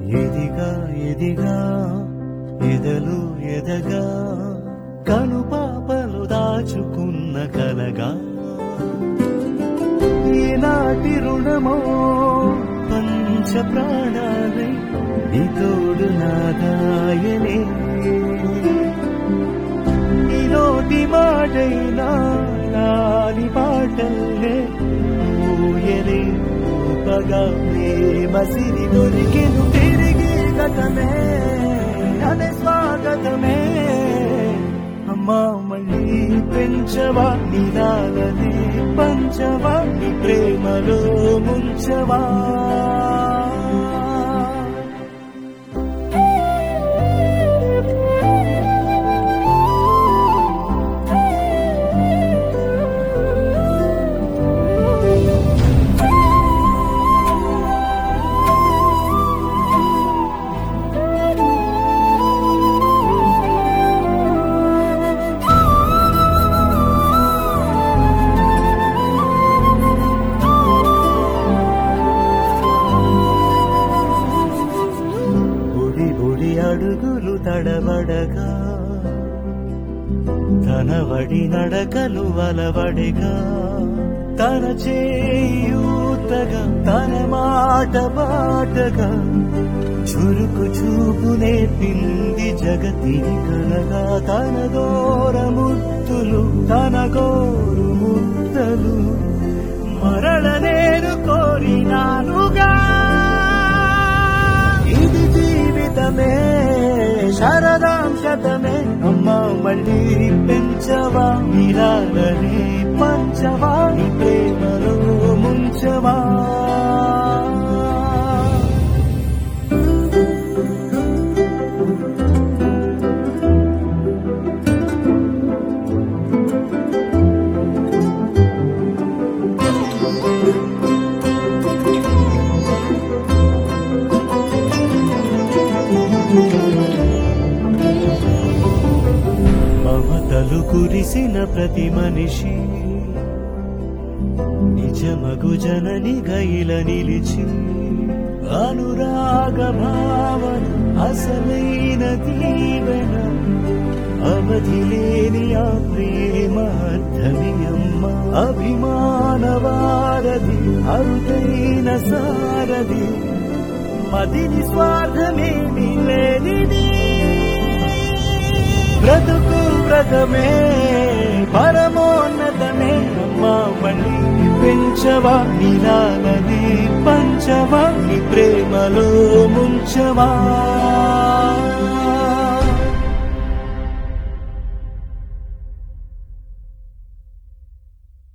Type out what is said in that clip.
ఎదిగా ఎదిగా ఎదలు ఎదగా కను పాపలు దాచుకున్న కలగా ఈనాటి రుణమో పంచ ప్రాణాలై నీ తోడు నాదాయనే నీ నోటి మాటైనా నాని పాటల్లే ఊయలే ఊపగా మసిరి దొరికెను తిరిగి గతమే అదే స్వాగతమే అమ్మా మళ్ళీ పెంచవా నిరాలనే పంచవా నీ ప్రేమలో ముంచవా బుడి బుడి అడుగులు తడబడగా తన వడి నడకలు అలవడిగా తన చేయూతగా తన మాట బాటగా చురుకు చూపు నేర్పింది జగతిని కలగా తన దూర ముద్దులు తన గోరు ముద్దలు మరణ నేను కోరినానుగా ఇది జీవితమే శరదాం శతమే అమ్మా మళ్ళీ పెంచవా నిరాలనే పంచవా నీ ప్రేమలో ముంచవా మమతలు కురిసిన ప్రతి మనిషి నిజమగు జనని గైల నిలిచి అనురాగ భావన అసలైన దీవెన అవధి లేని ఆ ప్రేమ అర్థమి అమ్మ అభిమాన వారధి అరుదైన సారథి మదిని స్వార్థమేమి లేనిది బ్రతుకు వ్రతమే పరమోన్నతమే అమ్మా మళ్ళీ పెంచవా నిరాలని పంచవా నీ ప్రేమలో ముంచవా